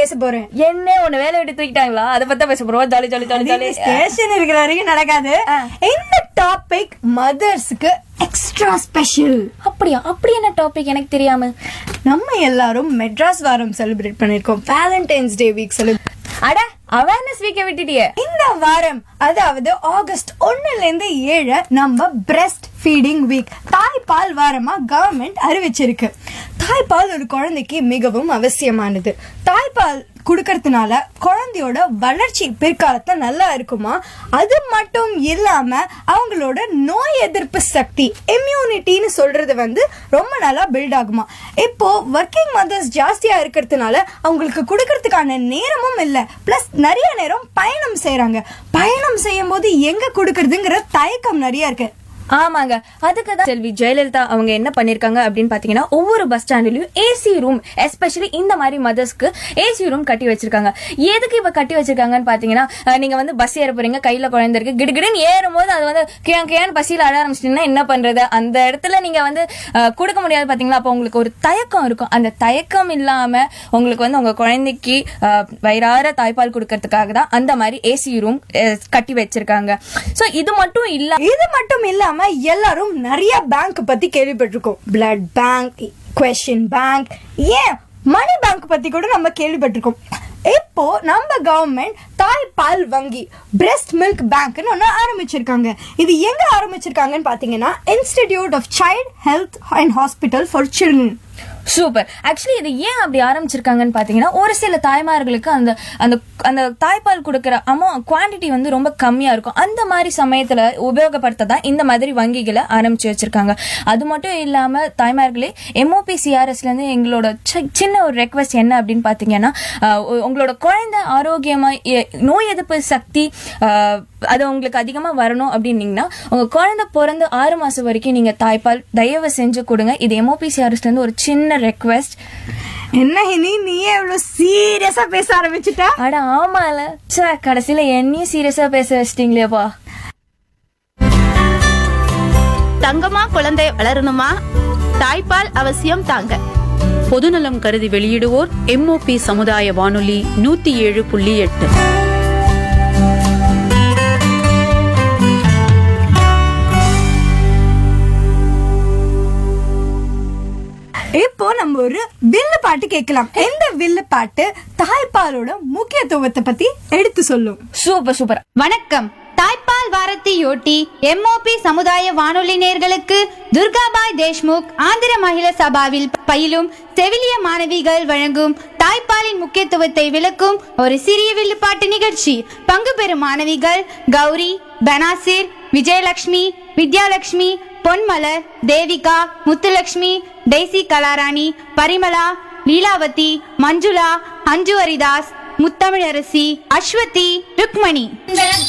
பேச போறேன் என்ன உன்னை வேலை விட்டு தூக்கிட்டாங்களா அதை பத்தி பேச போறோம் jolly jolly jolly jolly station இருக்கிற வரைக்கும் நடக்காது இந்த டாபிக் மதர்ஸ்க்கு எக்ஸ்ட்ரா ஸ்பெஷல் அப்படியா அப்படி என்ன டாபிக் எனக்கு தெரியாம நம்ம எல்லாரும் மெட்ராஸ் வாரம் செலிப்ரேட் பண்ணிருக்கோம் வேலண்டைன்ஸ் டே வீக் செலிப்ரேட் அட அவேர்னஸ் வீக்க விட்டுட்டியே இந்த வாரம் அதாவது ஆகஸ்ட் ஒண்ணுல இருந்து ஏழு நம்ம பிரஸ்ட் ஃபீடிங் வீக் தாய்ப்பால் வாரமா கவர்மெண்ட் அறிவிச்சிருக்கு தாய்ப்பால் ஒரு குழந்தைக்கு மிகவும் அவசியமானது தாய்ப்பால் குடுக்கறதுனால குழந்தையோட வளர்ச்சி பிற்காலத்துல நல்லா இருக்குமா அது மட்டும் இல்லாம அவங்களோட நோய் எதிர்ப்பு சக்தி இம்யூனிட்டின்னு சொல்றது வந்து ரொம்ப நல்லா பில்ட் ஆகுமா இப்போ ஒர்க்கிங் மதர்ஸ் ஜாஸ்தியா இருக்கிறதுனால அவங்களுக்கு கொடுக்கறதுக்கான நேரமும் இல்ல பிளஸ் நிறைய நேரம் பயணம் செய்யறாங்க பயணம் செய்யும் போது எங்க கொடுக்கறதுங்கிற தயக்கம் நிறைய இருக்கு ஆமாங்க அதுக்கு தான் செல்வி ஜெயலலிதா அவங்க என்ன பண்ணிருக்காங்க அப்படின்னு பாத்தீங்கன்னா ஒவ்வொரு பஸ் ஸ்டாண்ட்லயும் ஏசி ரூம் எஸ்பெஷலி இந்த மாதிரி மதர்ஸ்க்கு ஏசி ரூம் கட்டி வச்சிருக்காங்க எதுக்கு இப்ப கட்டி வச்சிருக்காங்கன்னு பாத்தீங்கன்னா அஹ், நீங்க வந்து பஸ் ஏற போறீங்க கையில குழந்தை இருக்கு கிடுகிடுன்னு ஏறும்போது அது வந்து கியான் கியான் பசியில அழ ஆரம்பிச்சிட்டீங்கன்னா என்ன பண்றது அந்த இடத்துல நீங்க வந்து அஹ், கொடுக்க முடியாது பாத்தீங்களா அப்போ உங்களுக்கு ஒரு தயக்கம் இருக்கும் அந்த தயக்கம் இல்லாம உங்களுக்கு வந்து உங்க குழந்தைக்கு அஹ், வயிறார தாய்ப்பால் கொடுக்கறதுக்காக தான் அந்த மாதிரி ஏசி ரூம் கட்டி வச்சிருக்காங்க சோ இது மட்டும் இல்ல இது மட்டும் இல்லாம எல்லாரும் நிறைய பேங்க் பத்தி கேள்விப்பட்டிருக்கோம் பிளட் பேங்க் கொஸ்டின் பேங்க் ஏன் மணி பேங்க் பத்தி கூட நம்ம கேள்விப்பட்டிருக்கோம் இப்போ நம்ம கவர்மெண்ட் தாய்ப்பால் வங்கி பிரஸ்ட் மில்க் பேங்க்னு ஒன்று ஆரம்பிச்சிருக்காங்க இது எங்க ஆரம்பிச்சிருக்காங்கன்னு பாத்தீங்கன்னா institute of child health and hospital for children super actually இது ஏன் அப்படி ஆரம்பிச்சிருக்காங்கன்னு பாத்தீங்கன்னா ஒரு சில தாய்மார்களுக்கு அந்த அந்த அந்த தாய்ப்பால் கொடுக்கிற அமௌ குவாண்டிட்டி வந்து ரொம்ப கம்மியா இருக்கும் அந்த மாதிரி சமயத்துல உபயோகப்படுத்த தான் இந்த மாதிரி வங்கிகளை ஆரம்பிச்சு வச்சிருக்காங்க அது மட்டும் இல்லாம தாய்மார்களே எம்ஓபி சிஆர்எஸ்ல இருந்து எங்களோட சி- சின்ன ஒரு ரெக்வஸ்ட் என்ன அப்படின்னு பாத்தீங்கன்னா ஆஹ், உ- உங்களோட குழந்தை ஆரோக்கியமா எ- நோய் எதிர்ப்பு சக்தி ஆஹ், அது உங்களுக்கு அதிகமா வரணும் அப்படின்னீங்கன்னா உங்க குழந்தை பிறந்து ஆறு மாசம் வரைக்கும் நீங்க தாய்ப்பால் தயவு செஞ்சு கொடுங்க இது எம்ஓபி சிஆர்எஸ்ல இருந்து ஒரு சின்ன ரெக்வெஸ்ட் என்ன இனி நீயே எவ்வளவு சீரியஸா பேச ஆரம்பிச்சிட்ட அட ஆமால ச்சே கடைசியில என்னையும் சீரியஸா பேச வச்சிட்டீங்களேப்பா தங்கமா குழந்தை வளரணுமா தாய்ப்பால் அவசியம் தாங்க பொதுநலம் கருதி வெளியிடுவோர் எம்ஓபி சமுதாய வானொலி நூத்தி ஏழு புள்ளி எட்டு இப்போ நம்ம ஒரு வில்லு பாட்டு கேட்கலாம் எந்த வில்லு பாட்டு தாய்ப்பாலோட முக்கியத்துவத்தை பத்தி எடுத்து சொல்லும் சூப்பர் சூப்பர் வணக்கம் தாய்ப்பால் வாரத்தையொட்டி எம்ஓபி சமுதாய வானொலி நேர்களுக்கு துர்காபாய் தேஷ்முக் ஆந்திர மகிழா சபாவில் பயிலும் செவிலிய மாணவிகள் வழங்கும் தாய்ப்பாலின் முக்கியத்துவத்தை விளக்கும் ஒரு சிறிய வில்லுப்பாட்டு நிகழ்ச்சி பங்கு பெறும் மாணவிகள் கௌரி பனாசிர் விஜயலட்சுமி வித்யாலட்சுமி பொன்மலர் தேவிகா முத்துலட்சுமி டெய்சி கலாராணி பரிமளா லீலாவதி மஞ்சுளா அஞ்சு ஹரிதாஸ் முத்தமிழரசி அஸ்வதி ருக்மணி